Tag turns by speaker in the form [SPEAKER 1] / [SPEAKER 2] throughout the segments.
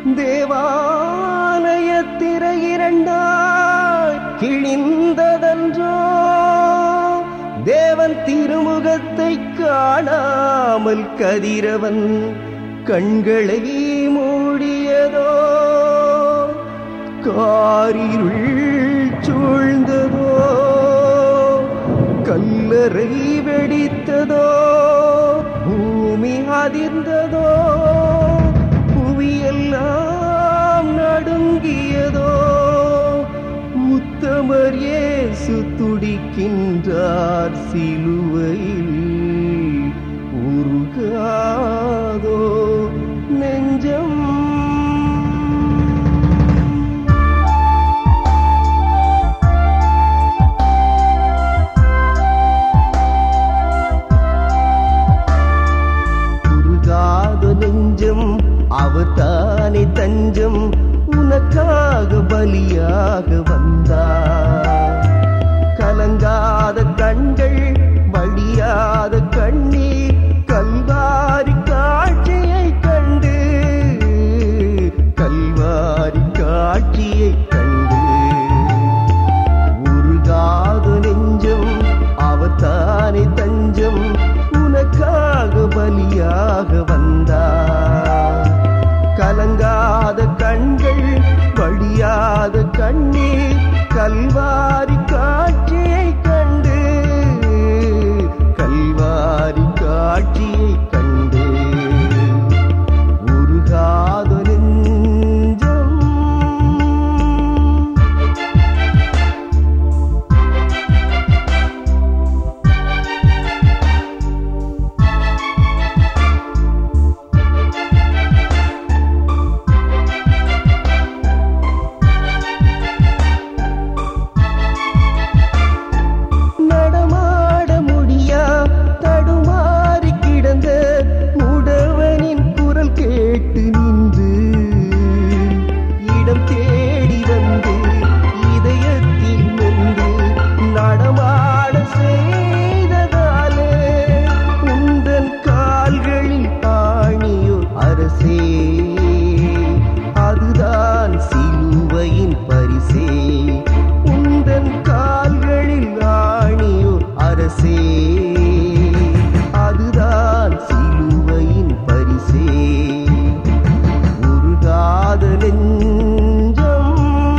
[SPEAKER 1] தேவாலய திரையிரண்டாய் கிழிந்ததன்றோ தேவன் திருமுகத்தை காணாமல் கதிரவன் கண்களை மூடியதோ காரிருள் சூழ்ந்ததோ கல்லறை வெடித்ததோ பூமி அதிர்ந்ததோ புவியெல்லாம் நடுங்கியதோ உத்தமர் இயேசு துடிக்கின்றார் சிலுவையில் உருகாதோ நெஞ்சம் உருகாத நெஞ்சம் அவர் தானே தஞ்சம் உனக்காக பலியாக வந்தார் கலங்காத கண்கள் வழியாத கண்ணீர் கல்வாரி காட்சியை கண்டு கல்வாரி காட்சியை கண்டு உருகாத நெஞ்சம் அவர் தானே தஞ்சம் உனக்காக பலியாக வந்தார் கலங்காத கண்கள் வழியாத கண்ணீர் கல்வாரி காட்சியை கண்டு கல்வாரி காட்சியை கண்டு உருகாத நெஞ்சம் நடமாட முடியா தடுமாறி கிடந்த முடவனின் குரல் கேட்டு நின்று இடம் தேடி வந்து இதயத்தில் நின்று நடமாட செய்ததாலே உந்தன் கால்களில் ஆணியோ அரசே அதுதான் சிலுவையின் பரிசே உந்தன் கால்களில் ஆணியோ அரசே அதுதான் சிலுவையின் பரிசே உருகாத நெஞ்சம்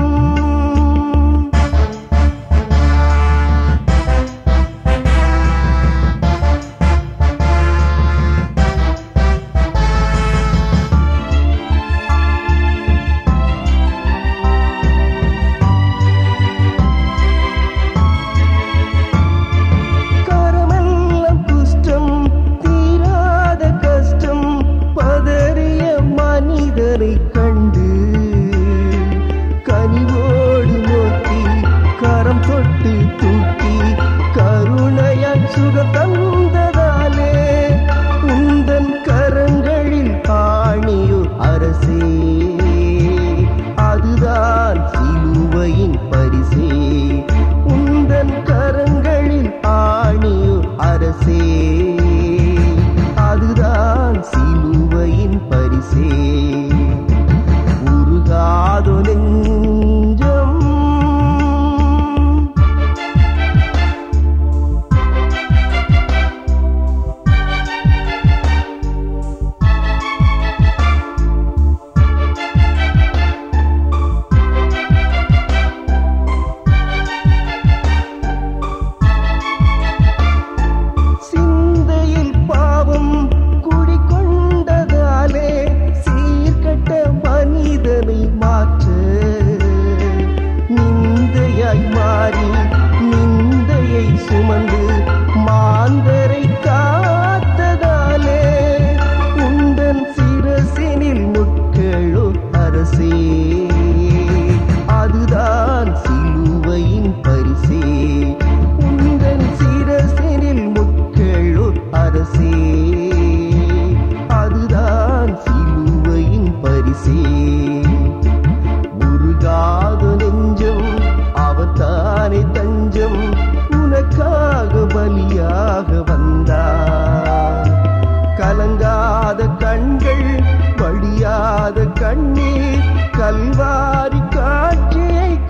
[SPEAKER 1] கரமெல்லாம் குஷ்டம் தீராத கஷ்டம் பதறிய மனிதரை கண்டு கனிவோடு நோக்கி கரம் தொட்டு தூக்கி கருணையாய் சுகம் தந்ததாலே உந்தன் கரங்களில் ஆணியோ அரசே அதுதான் சிலுவையின் பரிசே உந்தன் கரங்களில் ஆணியோ அரசே அதுதான் சிலுவையின் பரிசே உருகாதோ நெஞ்சம் சிந்தையில் பாவம் குடிக்கொண்டதாலே சீர்கட்ட மனிதனை மாற்ற நிந்தையாய் மாறி நிந்தையை சுமந்து மாந்தரை காத்ததாலே உந்தன் சிரசினில் முட்களோ அரசே அதுதான் சிலுவையின் பரிசே உந்தன் சிரசினில் முட்களோ அரசே அதுதான் சிலுவையின் பரிசே உருகாத நெஞ்சம் அவத்தானே தஞ்சம் உனக்காக பலியாக வந்தார் கலங்காத கண்கள் வழியாத கண்ணீர் கல்வாரி காட்சியை